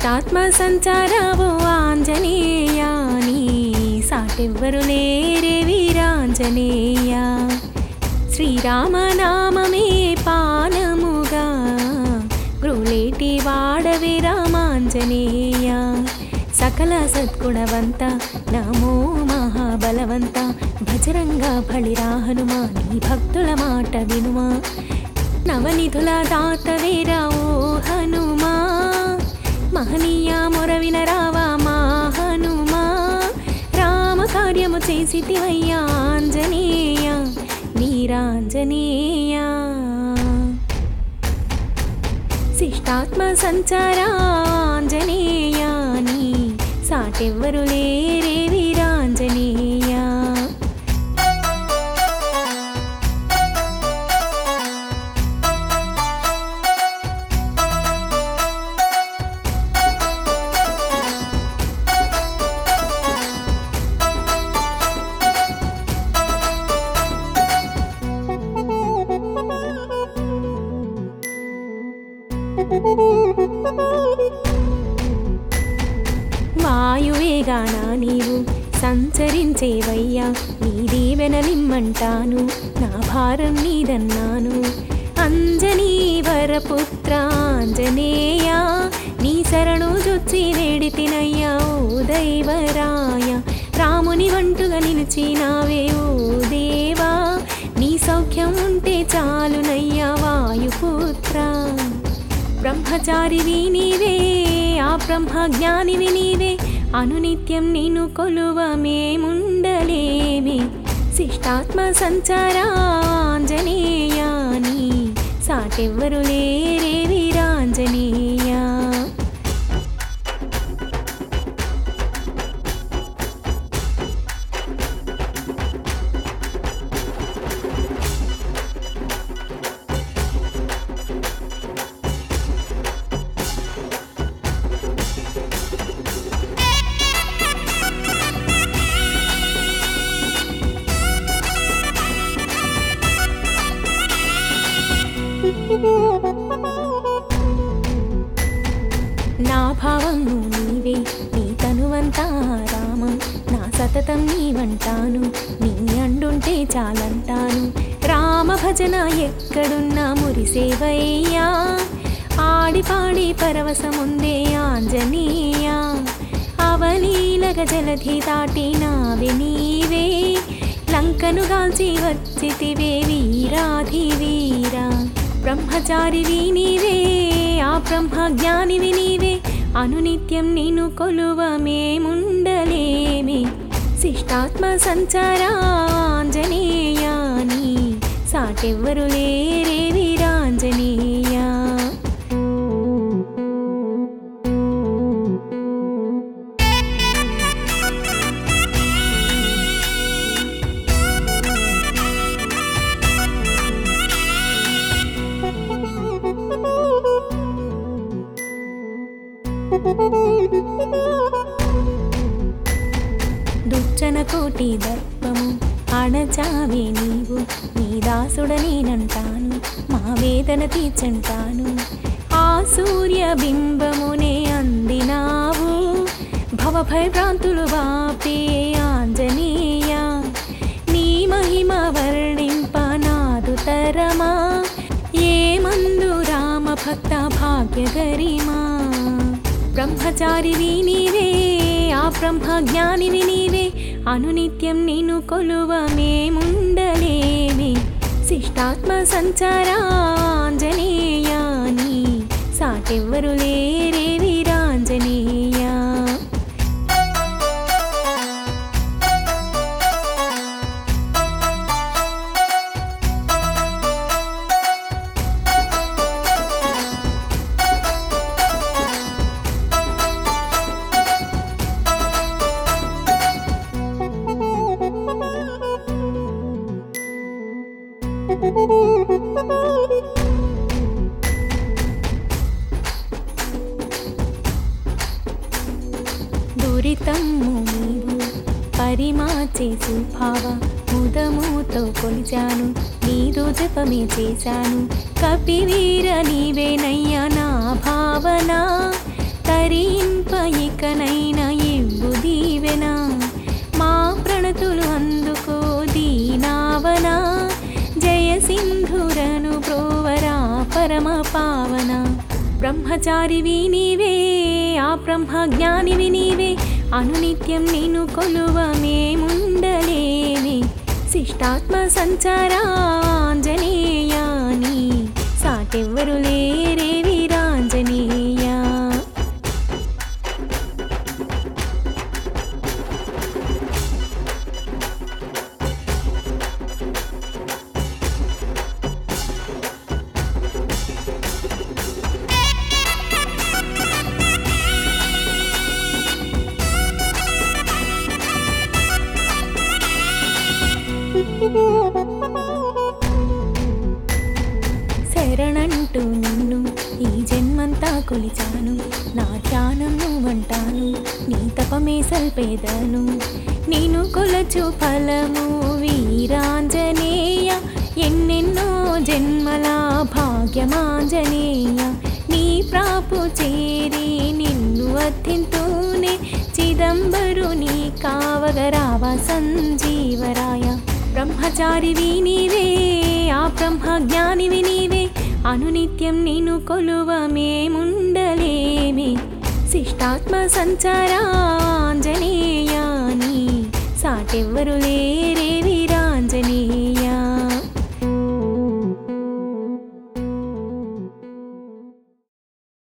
శిష్టాత్మ సంచారావు ఆంజనేయ నీ సాటెవ్వరు లేరే వీరాంజనేయ శ్రీరామనామమే పానముగా గ్రులేటి వాడవే రామాంజనేయ సకల సద్గుణవంత నమో మహాబలవంత భజరంగ బలిరా హనుమా నీ భక్తుల మాట వినుమా నవనిధుల దాతవేరా ఓ హనుమా మహనీయ మొరవిన రావా మా హనుమా రామ కార్యము చేసితివయ్యా ఆంజనేయ వీరాంజనేయ శిష్టాత్మ సంచారా ఆంజనేయ నీ సాటెవ్వరు లేరే వీరాంజనేయ వాయువేగానా నీవు సంచరించేవయ్యా నీ దీవెనలిమ్మంటాను నా భారం నీదన్నాను అంజనీ వరపుత్ర ఆంజనేయ నీ శరణు జొచ్చి వేడితినయ్యా ఓ దైవరాయ రాముని వంటుగా నిలిచినావే ఓ దేవా నీ సౌఖ్యం ఉంటే చాలునయ్యా వాయుపుత్ర బ్రహ్మచారివి నీవే ఆ బ్రహ్మ జ్ఞానివి నీవే అనునిత్యం నేను కొలువ మేముండలేమి శిష్టాత్మ సంచారా ఆంజనేయ నీ సాటెవ్వరు లేరే వీరాంజనేయ నా భావము నీవే నీ తనువంతా రామం నా సతతం నీవంటాను నీ అండుంటే చాలంటాను రామ భజన ఎక్కడున్నా మురిసేవయ్యా ఆడి పాడి పరవశముందే ఆంజనేయ అవలీలగ జలధి దాటి నావే నీవే లంకను గాల్చి వచ్చితివే వీరాధి వీరా బ్రహ్మచారివి నీవే ఆ బ్రహ్మ జ్ఞానివి నీవే అనునిత్యం నేను కొలువ మేముండలేమి శిష్టాత్మ సంచారా ఆంజనేయ నీ సాటెవ్వరు లేరే వీరాంజనేయ దుచ్చన కోటి దర్పము అణచావే నీవు నీ దాసుడనేనంటాను మా వేదన తీర్చంటాను ఆ సూర్య బింబమునే అందినావు భవభయభ్రాంతులు వాపే ఆంజనేయ నీ మహిమ వర్ణింప నాదు తరమా ఏ మందు రామ భక్త భాగ్యగరిమా బ్రహ్మచారివి నీవే ఆ బ్రహ్మ జ్ఞానివి నీవే అనునిత్యం నేను కొలువ మేముండలేమి శిష్టాత్మ సంచారా ఆంజనేయ నీ సాటెవ్వరు లేరే వీరాంజనేయ దురితమ్ము నీవు పరిమాచే సుభావ ముదముతో కొలిచాను నీదు జపమే చేశాను కపివీర నీవేనయ్యా నా భావన తరింప ఇకనైనా ఇవ్వు దీవెనా మా ప్రణతులు అందుకో దీనావనా జయ సింధురను ప్రోవరా పరమ పావన బ్రహ్మచారివి నీవే ఆ బ్రహ్మ జ్ఞానివి నీవే అనునిత్యం నేను కొలువ మేముండలేమే శిష్టాత్మ సంచారాంజనేయాని సాటెవ్వరు లేరే వీరాంజనేయ శరణంటూ నిన్ను ఈ జన్మంతా కొలిచాను నా ధ్యానం నువ్వంటాను నీ తపమే సల్పేదను నేను కొలచు ఫలము వీరాంజనేయ ఎన్నెన్నో జన్మల భాగ్యమాంజనేయ నీ ప్రాపు చేరి నిన్ను అత్తింతూనే చిదంబరుని కావగరావ సంజీవరాయ బ్రహ్మచారివి నీవే ఆ బ్రహ్మ జ్ఞానివి నీవే అనునిత్యం నేను కొలువ మేముండలేమే శిష్టాత్మ సంచారాంజనేయాని సాటెవ్వరు లేరే